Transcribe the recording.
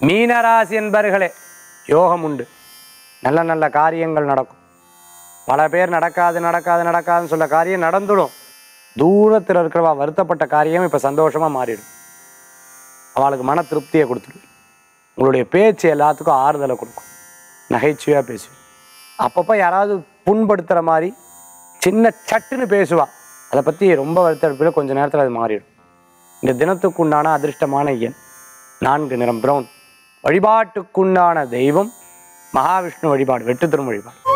மீனராசி என்பர்களே யோகம் உண்டு நல்ல நல்ல காரியங்கள் நடக்கும் பல பேர் நடக்காது நடக்காது நடக்காதுன்னு சொல்ல காரியம் நடந்துடும் தூரத்தில் இருக்கிறவா வருத்தப்பட்ட காரியம் இப்போ சந்தோஷமாக மாறிடும் அவளுக்கு மன திருப்தியை கொடுத்துடும் உங்களுடைய பேச்சு எல்லாத்துக்கும் ஆறுதலை கொடுக்கும் நகைச்சுவையாக பேசுவேன் அப்பப்போ யாராவது புண்படுத்துகிற மாதிரி சின்ன சட்டுன்னு பேசுவா அதை பற்றி ரொம்ப வருத்தப்பட கொஞ்ச நேரத்தில் அது மாறிடும் இந்த தினத்துக்குண்டான அதிர்ஷ்டமான எண் நான்கு நிறம் பிரவுன் வழிபாட்டுக்குண்டான தெய்வம் மகாவிஷ்ணு வழிபாடு வெற்றி தரும் வழிபாடு